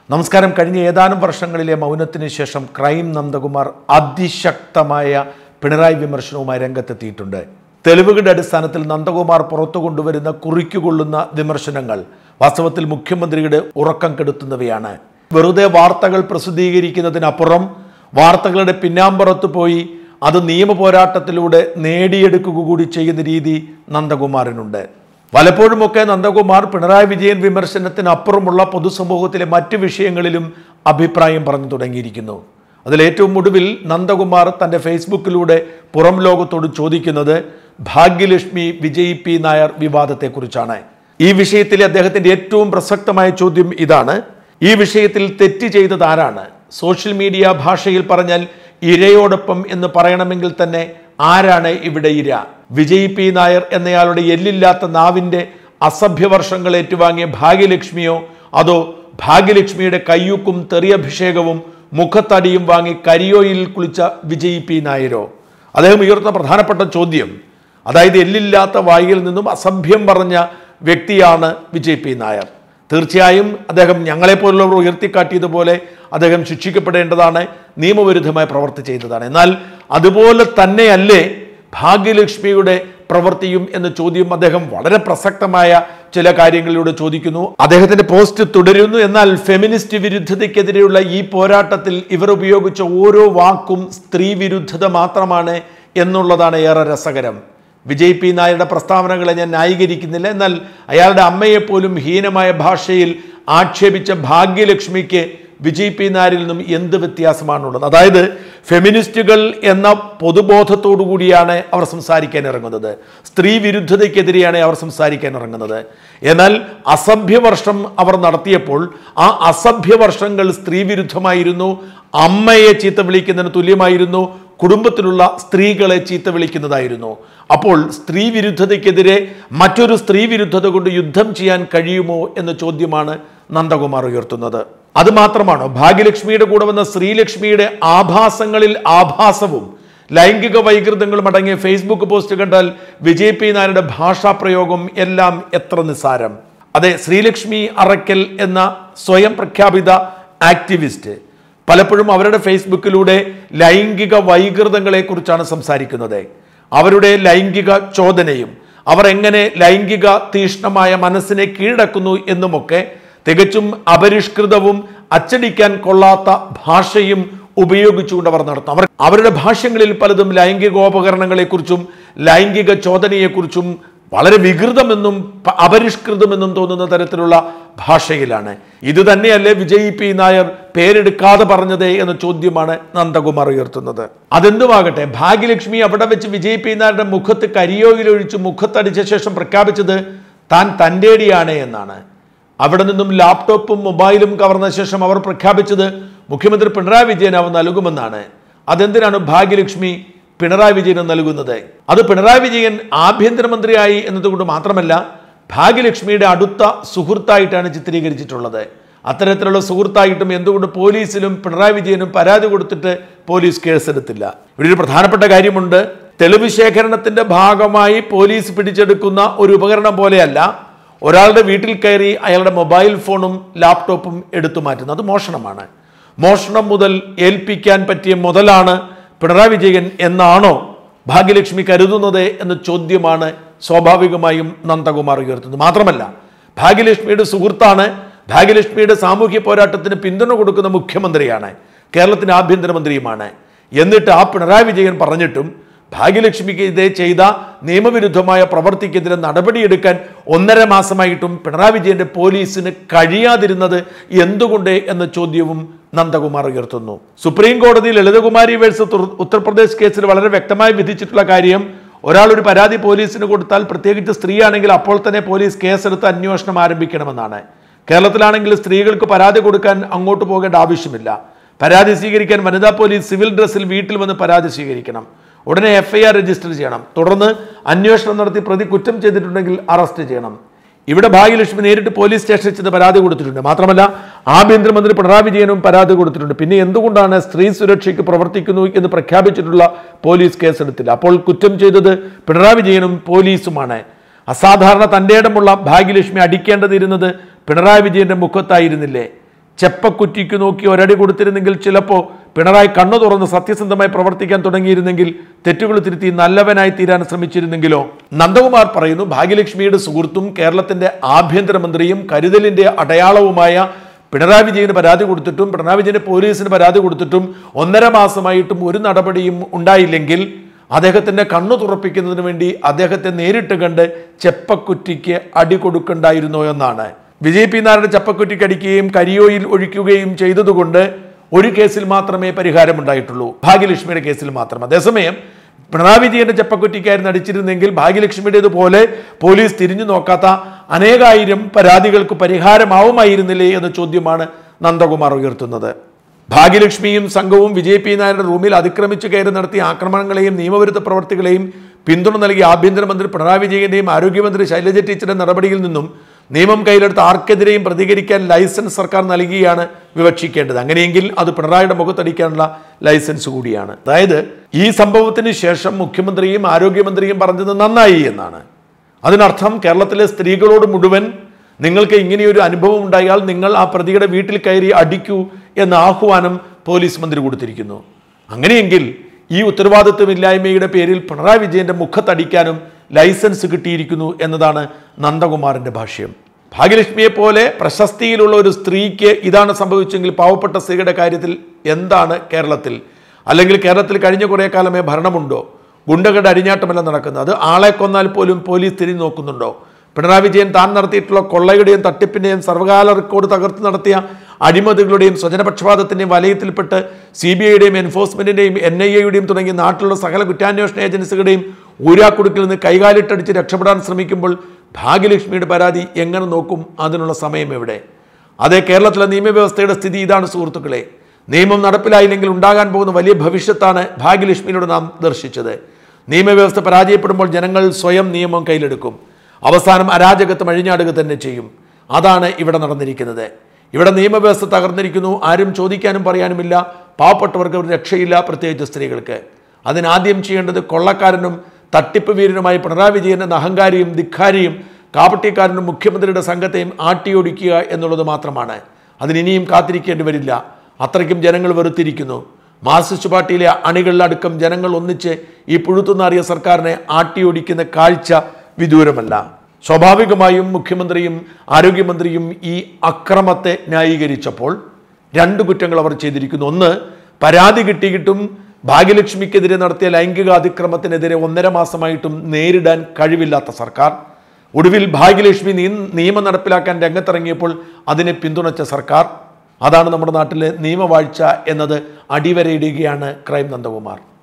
നമസ്കാരം കഴിഞ്ഞ ഏതാനും വർഷങ്ങളിലെ മൗനത്തിന് ശേഷം ക്രൈം നന്ദകുമാർ അതിശക്തമായ പിണറായി വിമർശനവുമായി രംഗത്തെത്തിയിട്ടുണ്ട് തെളിവുകളുടെ അടിസ്ഥാനത്തിൽ നന്ദകുമാർ പുറത്തു കൊണ്ടുവരുന്ന കുറിക്കുകൊള്ളുന്ന വിമർശനങ്ങൾ വാസ്തവത്തിൽ മുഖ്യമന്ത്രിയുടെ ഉറക്കം കെടുത്തുന്നവയാണ് വെറുതെ വാർത്തകൾ പ്രസിദ്ധീകരിക്കുന്നതിനപ്പുറം വാർത്തകളുടെ പിന്നാമ്പുറത്ത് പോയി അത് നിയമ പോരാട്ടത്തിലൂടെ നേടിയെടുക്കുക കൂടി ചെയ്യുന്ന രീതി നന്ദകുമാറിനുണ്ട് പലപ്പോഴുമൊക്കെ നന്ദകുമാർ പിണറായി വിജയൻ വിമർശനത്തിനപ്പുറമുള്ള പൊതുസമൂഹത്തിലെ മറ്റ് വിഷയങ്ങളിലും അഭിപ്രായം പറഞ്ഞു തുടങ്ങിയിരിക്കുന്നു അതിലേറ്റവും ഒടുവിൽ നന്ദകുമാർ തൻ്റെ ഫേസ്ബുക്കിലൂടെ പുറം ലോകത്തോട് ചോദിക്കുന്നത് ഭാഗ്യലക്ഷ്മി വിജയ് പി നായർ വിവാദത്തെക്കുറിച്ചാണ് ഈ വിഷയത്തിലെ അദ്ദേഹത്തിൻ്റെ ഏറ്റവും പ്രസക്തമായ ചോദ്യം ഇതാണ് ഈ വിഷയത്തിൽ തെറ്റ് ചെയ്തത് ആരാണ് സോഷ്യൽ മീഡിയ ഭാഷയിൽ പറഞ്ഞാൽ ഇരയോടൊപ്പം എന്ന് പറയണമെങ്കിൽ തന്നെ ആരാണ് ഇവിടെ ഇര വിജയ് പി നായർ എന്നയാളുടെ എല്ലില്ലാത്ത നാവിൻ്റെ അസഭ്യവർഷങ്ങൾ ഏറ്റുവാങ്ങിയ ഭാഗ്യലക്ഷ്മിയോ അതോ ഭാഗ്യലക്ഷ്മിയുടെ കയ്യൂക്കും തെറിയഭിഷേകവും മുഖത്തടിയും വാങ്ങി കരിയോയിൽ കുളിച്ച വിജയ് പി നായരോ അദ്ദേഹം ഉയർത്തുന്ന പ്രധാനപ്പെട്ട ചോദ്യം അതായത് എല്ലില്ലാത്ത വായിൽ നിന്നും അസഭ്യം പറഞ്ഞ വ്യക്തിയാണ് വിജയ് പി നായർ തീർച്ചയായും അദ്ദേഹം ഞങ്ങളെപ്പോലുള്ളവർ ഉയർത്തിക്കാട്ടിയതുപോലെ അദ്ദേഹം ശിക്ഷിക്കപ്പെടേണ്ടതാണ് നിയമവിരുദ്ധമായി പ്രവർത്തി ചെയ്തതാണ് എന്നാൽ അതുപോലെ തന്നെയല്ലേ ഭാഗ്യലക്ഷ്മിയുടെ പ്രവൃത്തിയും എന്ന ചോദ്യം അദ്ദേഹം വളരെ പ്രസക്തമായ ചില കാര്യങ്ങളിലൂടെ ചോദിക്കുന്നു അദ്ദേഹത്തിന്റെ പോസ്റ്റ് തുടരുന്നു എന്നാൽ ഫെമിനിസ്റ്റ് വിരുദ്ധതയ്ക്കെതിരെയുള്ള ഈ പോരാട്ടത്തിൽ ഇവർ ഉപയോഗിച്ച ഓരോ വാക്കും സ്ത്രീ വിരുദ്ധത മാത്രമാണ് എന്നുള്ളതാണ് ഏറെ രസകരം വിജയ് പി നായരുടെ പ്രസ്താവനകളെ ഞാൻ ന്യായീകരിക്കുന്നില്ല എന്നാൽ അയാളുടെ അമ്മയെപ്പോലും ഹീനമായ ഭാഷയിൽ ആക്ഷേപിച്ച ഭാഗ്യലക്ഷ്മിക്ക് വിജയ് പി നായരിൽ നിന്നും എന്ത് വ്യത്യാസമാണുള്ളത് അതായത് ഫെമിനിസ്റ്റുകൾ എന്ന പൊതുബോധത്തോടു കൂടിയാണ് അവർ സംസാരിക്കാൻ ഇറങ്ങുന്നത് സ്ത്രീ വിരുദ്ധതയ്ക്കെതിരെയാണ് അവർ സംസാരിക്കാൻ ഇറങ്ങുന്നത് എന്നാൽ അസഭ്യവർഷം അവർ നടത്തിയപ്പോൾ ആ അസഭ്യവർഷങ്ങൾ സ്ത്രീ വിരുദ്ധമായിരുന്നു അമ്മയെ ചീത്ത വിളിക്കുന്നതിന് തുല്യമായിരുന്നു കുടുംബത്തിലുള്ള സ്ത്രീകളെ ചീത്ത വിളിക്കുന്നതായിരുന്നു അപ്പോൾ സ്ത്രീ വിരുദ്ധതയ്ക്കെതിരെ മറ്റൊരു സ്ത്രീ വിരുദ്ധത കൊണ്ട് യുദ്ധം ചെയ്യാൻ കഴിയുമോ എന്ന ചോദ്യമാണ് നന്ദകുമാർ ഉയർത്തുന്നത് അത് മാത്രമാണോ ഭാഗ്യലക്ഷ്മിയുടെ കൂടെ വന്ന ശ്രീലക്ഷ്മിയുടെ ആഭാസങ്ങളിൽ ആഭാസവും ലൈംഗിക വൈകൃതങ്ങളും അടങ്ങിയ ഫേസ്ബുക്ക് പോസ്റ്റ് കണ്ടാൽ വിജയ് പി നായരുടെ ഭാഷാപ്രയോഗം എല്ലാം എത്ര നിസ്സാരം അതെ ശ്രീലക്ഷ്മി അറക്കൽ എന്ന സ്വയം പ്രഖ്യാപിത ആക്ടിവിസ്റ്റ് പലപ്പോഴും അവരുടെ ഫേസ്ബുക്കിലൂടെ ലൈംഗിക വൈകൃതങ്ങളെക്കുറിച്ചാണ് സംസാരിക്കുന്നത് അവരുടെ ലൈംഗിക ചോദനയും അവർ എങ്ങനെ ലൈംഗിക തീഷ്ണമായ മനസ്സിനെ കീഴടക്കുന്നു എന്നുമൊക്കെ തികച്ചും അപരിഷ്കൃതവും അച്ചടിക്കാൻ കൊള്ളാത്ത ഭാഷയും ഉപയോഗിച്ചുകൊണ്ട് അവർ നടത്തും അവർ അവരുടെ ഭാഷ്യങ്ങളിൽ പലതും ലൈംഗികോപകരണങ്ങളെക്കുറിച്ചും ലൈംഗിക ചോദനയെക്കുറിച്ചും വളരെ വികൃതമെന്നും പ- അപരിഷ്കൃതമെന്നും തോന്നുന്ന തരത്തിലുള്ള ഭാഷയിലാണ് ഇത് തന്നെയല്ലേ വിജയ് പി നായർ പേരെടുക്കാതെ പറഞ്ഞത് എന്ന ചോദ്യമാണ് നന്ദകുമാർ ഉയർത്തുന്നത് അതെന്തുമാകട്ടെ ഭാഗ്യലക്ഷ്മി അവിടെ വെച്ച് വിജയ് പി നായരുടെ മുഖത്ത് കരിയോയിലൊഴിച്ച് മുഖത്തടിച്ച ശേഷം പ്രഖ്യാപിച്ചത് താൻ തൻ്റെടിയാണ് എന്നാണ് അവിടെ നിന്നും ലാപ്ടോപ്പും മൊബൈലും കവർന്ന ശേഷം അവർ പ്രഖ്യാപിച്ചത് മുഖ്യമന്ത്രി പിണറായി വിജയൻ അവ നൽകുമെന്നാണ് അതെന്തിനാണ് ഭാഗ്യലക്ഷ്മി പിണറായി വിജയന് നൽകുന്നത് അത് പിണറായി വിജയൻ ആഭ്യന്തരമന്ത്രിയായി എന്നതുകൊണ്ട് മാത്രമല്ല ഭാഗ്യലക്ഷ്മിയുടെ അടുത്ത സുഹൃത്തായിട്ടാണ് ചിത്രീകരിച്ചിട്ടുള്ളത് അത്തരത്തിലുള്ള സുഹൃത്തായിട്ടും എന്തുകൊണ്ട് പോലീസിലും പിണറായി വിജയനും പരാതി കൊടുത്തിട്ട് പോലീസ് കേസെടുത്തില്ല ഇവിടെ ഒരു പ്രധാനപ്പെട്ട കാര്യമുണ്ട് തെളിവ് ശേഖരണത്തിന്റെ ഭാഗമായി പോലീസ് പിടിച്ചെടുക്കുന്ന ഒരു ഉപകരണം പോലെയല്ല ഒരാളുടെ വീട്ടിൽ കയറി അയാളുടെ മൊബൈൽ ഫോണും ലാപ്ടോപ്പും എടുത്തു മാറ്റുന്നത് അത് മോഷണമാണ് മോഷണം മുതൽ ഏൽപ്പിക്കാൻ പറ്റിയ മുതലാണ് പിണറായി വിജയൻ എന്നാണോ ഭാഗ്യലക്ഷ്മി കരുതുന്നത് എന്ന ചോദ്യമാണ് സ്വാഭാവികമായും നന്ദകുമാർ ഉയർത്തുന്നത് മാത്രമല്ല ഭാഗ്യലക്ഷ്മിയുടെ സുഹൃത്താണ് ഭാഗ്യലക്ഷ്മിയുടെ സാമൂഹ്യ പോരാട്ടത്തിന് പിന്തുണ കൊടുക്കുന്ന മുഖ്യമന്ത്രിയാണ് കേരളത്തിന് ആഭ്യന്തരമന്ത്രിയുമാണ് എന്നിട്ട് ആ പിണറായി വിജയൻ പറഞ്ഞിട്ടും ഭാഗ്യലക്ഷ്മിക്ക് ഇതേ ചെയ്ത നിയമവിരുദ്ധമായ പ്രവർത്തിക്കെതിരെ നടപടിയെടുക്കാൻ ഒന്നര മാസമായിട്ടും പിണറായി വിജയന്റെ പോലീസിന് കഴിയാതിരുന്നത് എന്തുകൊണ്ട് എന്ന ചോദ്യവും നന്ദകുമാർ ഉയർത്തുന്നു സുപ്രീം കോടതി ലളിതകുമാരി വേഴ്സ് ഉത്തർ- ഉത്തർപ്രദേശ് കേസിൽ വളരെ വ്യക്തമായി വിധിച്ചിട്ടുള്ള കാര്യം ഒരാൾ ഒരു പരാതി പോലീസിന് കൊടുത്താൽ പ്രത്യേകിച്ച് സ്ത്രീയാണെങ്കിൽ അപ്പോൾ തന്നെ പോലീസ് കേസെടുത്ത് അന്വേഷണം ആരംഭിക്കണമെന്നാണ് കേരളത്തിലാണെങ്കിൽ സ്ത്രീകൾക്ക് പരാതി കൊടുക്കാൻ അങ്ങോട്ട് പോകേണ്ട ആവശ്യമില്ല പരാതി സ്വീകരിക്കാൻ വനിതാ പോലീസ് സിവിൽ ഡ്രസ്സിൽ വീട്ടിൽ വന്ന് പരാതി സ്വീകരിക്കണം ഉടനെ എഫ് ഐ ആർ രജിസ്റ്റർ ചെയ്യണം തുടർന്ന് അന്വേഷണം നടത്തി പ്രതി കുറ്റം ചെയ്തിട്ടുണ്ടെങ്കിൽ അറസ്റ്റ് ചെയ്യണം ഇവിടെ ഭാഗ്യലക്ഷ്മി നേരിട്ട് പോലീസ് സ്റ്റേഷനിൽ ചെന്ന് പരാതി കൊടുത്തിട്ടുണ്ട് മാത്രമല്ല ആഭ്യന്തരമന്ത്രി പിണറായി വിജയനും പരാതി കൊടുത്തിട്ടുണ്ട് പിന്നെ എന്തുകൊണ്ടാണ് സ്ത്രീ സുരക്ഷയ്ക്ക് പ്രവർത്തിക്കുന്നു എന്ന് പ്രഖ്യാപിച്ചിട്ടുള്ള പോലീസ് കേസെടുത്തില്ല അപ്പോൾ കുറ്റം ചെയ്തത് പിണറായി വിജയനും പോലീസുമാണ് അസാധാരണ തൻ്റെ ഇടമുള്ള ഭാഗ്യലക്ഷ്മി അടിക്കേണ്ടതിരുന്നത് പിണറായി വിജയന്റെ മുഖത്തായിരുന്നില്ലേ ചെപ്പക്കുറ്റിക്ക് നോക്കി ഒരടി കൊടുത്തിരുന്നെങ്കിൽ ചിലപ്പോൾ പിണറായി കണ്ണു തുറന്ന് സത്യസന്ധമായി പ്രവർത്തിക്കാൻ തുടങ്ങിയിരുന്നെങ്കിൽ തെറ്റുകൾ തിരുത്തി നല്ലവനായി തീരാൻ ശ്രമിച്ചിരുന്നെങ്കിലോ നന്ദകുമാർ പറയുന്നു ഭാഗ്യലക്ഷ്മിയുടെ സുഹൃത്തും കേരളത്തിന്റെ ആഭ്യന്തരമന്ത്രിയും കരുതലിന്റെ അടയാളവുമായ പിണറായി വിജയന് പരാതി കൊടുത്തിട്ടും പിണറായി വിജയന് പോലീസിന് പരാതി കൊടുത്തിട്ടും ഒന്നര മാസമായിട്ടും ഒരു നടപടിയും ഉണ്ടായില്ലെങ്കിൽ അദ്ദേഹത്തിന്റെ കണ്ണു തുറപ്പിക്കുന്നതിന് വേണ്ടി അദ്ദേഹത്തെ നേരിട്ട് കണ്ട് ചെപ്പക്കുറ്റിക്ക് അടി കൊടുക്കണ്ടായിരുന്നോ എന്നാണ് വിജയ് പി നായരുടെ ചെപ്പക്കുറ്റിക്ക് അടിക്കുകയും കരിയോയിൽ ഒഴിക്കുകയും ചെയ്തതുകൊണ്ട് ഒരു കേസിൽ മാത്രമേ പരിഹാരമുണ്ടായിട്ടുള്ളൂ ഭാഗ്യലക്ഷ്മിയുടെ കേസിൽ മാത്രം അതേസമയം പിണറായി വിജയന്റെ ചെപ്പക്കുറ്റിക്കായിരുന്നു അടിച്ചിരുന്നെങ്കിൽ ഭാഗ്യലക്ഷ്മിയുടേതുപോലെ പോലീസ് തിരിഞ്ഞു നോക്കാത്ത അനേകായിരം പരാതികൾക്ക് പരിഹാരമാവുമായിരുന്നില്ലേ എന്ന ചോദ്യമാണ് നന്ദകുമാർ ഉയർത്തുന്നത് ഭാഗ്യലക്ഷ്മിയും സംഘവും വിജയ് പി നായരുടെ റൂമിൽ അതിക്രമിച്ചു കയറി നടത്തിയ ആക്രമണങ്ങളെയും നിയമവിരുദ്ധ പ്രവർത്തികളെയും പിന്തുണ നൽകിയ ആഭ്യന്തരമന്ത്രി പിണറായി വിജയന്റെയും ആരോഗ്യമന്ത്രി ശൈലജ ടീച്ചറുടെ നടപടിയിൽ നിന്നും നിയമം കയ്യിലെടുത്ത് ആർക്കെതിരെയും പ്രതികരിക്കാൻ ലൈസൻസ് സർക്കാർ നൽകുകയാണ് വിവക്ഷിക്കേണ്ടത് അങ്ങനെയെങ്കിൽ അത് പിണറായിയുടെ മുഖത്തടിക്കാനുള്ള ലൈസൻസ് കൂടിയാണ് അതായത് ഈ സംഭവത്തിന് ശേഷം മുഖ്യമന്ത്രിയും ആരോഗ്യമന്ത്രിയും പറഞ്ഞത് നന്നായി എന്നാണ് അതിനർത്ഥം കേരളത്തിലെ സ്ത്രീകളോട് മുഴുവൻ നിങ്ങൾക്ക് ഇങ്ങനെയൊരു അനുഭവം ഉണ്ടായാൽ നിങ്ങൾ ആ പ്രതിയുടെ വീട്ടിൽ കയറി അടിക്കൂ എന്ന ആഹ്വാനം പോലീസ് മന്ത്രി കൊടുത്തിരിക്കുന്നു അങ്ങനെയെങ്കിൽ ഈ ഉത്തരവാദിത്വമില്ലായ്മയുടെ പേരിൽ പിണറായി വിജയന്റെ മുഖത്തടിക്കാനും ലൈസൻസ് കിട്ടിയിരിക്കുന്നു എന്നതാണ് നന്ദകുമാറിന്റെ ഭാഷ്യം ഭാഗ്യലക്ഷ്മിയെ പോലെ പ്രശസ്തിയിലുള്ള ഒരു സ്ത്രീക്ക് ഇതാണ് സംഭവിച്ചെങ്കിൽ പാവപ്പെട്ട സ്ത്രീയുടെ കാര്യത്തിൽ എന്താണ് കേരളത്തിൽ അല്ലെങ്കിൽ കേരളത്തിൽ കഴിഞ്ഞ കുറേ കാലമേ ഭരണമുണ്ടോ ഗുണ്ടകളുടെ അരിഞ്ഞാട്ടമല്ല നടക്കുന്നത് അത് ആളെ കൊന്നാൽ പോലും പോലീസ് തിരിഞ്ഞു നോക്കുന്നുണ്ടോ പിണറായി വിജയൻ താൻ നടത്തിയിട്ടുള്ള കൊള്ളയുടെയും തട്ടിപ്പിന്റെയും സർവകാല റെക്കോർഡ് തകർത്ത് നടത്തിയ അഴിമതികളുടെയും സ്വജനപക്ഷപാതത്തിന്റെയും വലയത്തിൽപ്പെട്ട് സി ബി ഐയുടെയും എൻഫോഴ്സ്മെന്റിന്റെയും എൻ ഐ എയുടെയും തുടങ്ങിയ നാട്ടിലുള്ള സകല കുറ്റാന്വേഷണ ഏജൻസികളുടെയും ഊരാക്കുടുക്കിൽ നിന്ന് കൈകാലിട്ടടിച്ച് രക്ഷപ്പെടാൻ ശ്രമിക്കുമ്പോൾ ഭാഗ്യലക്ഷ്മിയുടെ പരാതി എങ്ങനെ നോക്കും അതിനുള്ള സമയം എവിടെ അതേ കേരളത്തിലെ നിയമവ്യവസ്ഥയുടെ സ്ഥിതി ഇതാണ് സുഹൃത്തുക്കളെ നിയമം നടപ്പിലായില്ലെങ്കിൽ ഉണ്ടാകാൻ പോകുന്ന വലിയ ഭവിഷ്യത്താണ് ഭാഗ്യലക്ഷ്മിയിലൂടെ നാം ദർശിച്ചത് നിയമവ്യവസ്ഥ പരാജയപ്പെടുമ്പോൾ ജനങ്ങൾ സ്വയം നിയമം കയ്യിലെടുക്കും അവസാനം അരാജകത്വം അഴിഞ്ഞാടുക തന്നെ ചെയ്യും അതാണ് ഇവിടെ നടന്നിരിക്കുന്നത് ഇവിടെ നിയമവ്യവസ്ഥ തകർന്നിരിക്കുന്നു ആരും ചോദിക്കാനും പറയാനുമില്ല പാവപ്പെട്ടവർക്ക് ഒരു രക്ഷയില്ല പ്രത്യേകിച്ച് സ്ത്രീകൾക്ക് അതിനാദ്യം ചെയ്യേണ്ടത് കൊള്ളക്കാരനും തട്ടിപ്പ് വീരനുമായി പിണറായി വിജയൻ എന്ന അഹങ്കാരിയും ധിക്കാരിയും കാപട്യക്കാരനും മുഖ്യമന്ത്രിയുടെ സംഘത്തെയും ആട്ടിയൊടിക്കുക എന്നുള്ളത് മാത്രമാണ് അതിനിനിയും കാത്തിരിക്കേണ്ടി വരില്ല അത്രയ്ക്കും ജനങ്ങൾ വെറുത്തിരിക്കുന്നു മാർക്സിസ്റ്റ് പാർട്ടിയിലെ അണികളിലടക്കം ജനങ്ങൾ ഒന്നിച്ച് ഈ പുഴുത്തുനാറിയ സർക്കാരിനെ ആട്ടിയൊടിക്കുന്ന കാഴ്ച വിദൂരമല്ല സ്വാഭാവികമായും മുഖ്യമന്ത്രിയും ആരോഗ്യമന്ത്രിയും ഈ അക്രമത്തെ ന്യായീകരിച്ചപ്പോൾ രണ്ട് കുറ്റങ്ങൾ അവർ ചെയ്തിരിക്കുന്നു ഒന്ന് പരാതി കിട്ടിയിട്ടും ഭാഗ്യലക്ഷ്മിക്കെതിരെ നടത്തിയ ലൈംഗിക അതിക്രമത്തിനെതിരെ ഒന്നര മാസമായിട്ടും നേരിടാൻ കഴിവില്ലാത്ത സർക്കാർ ഒടുവിൽ ഭാഗ്യലക്ഷ്മി നീ- നിയമം നടപ്പിലാക്കാൻ രംഗത്തിറങ്ങിയപ്പോൾ അതിനെ പിന്തുണച്ച സർക്കാർ അതാണ് നമ്മുടെ നാട്ടിലെ നിയമവാഴ്ച എന്നത് അടിവരയിടുകയാണ് ക്രൈം നന്ദകുമാർ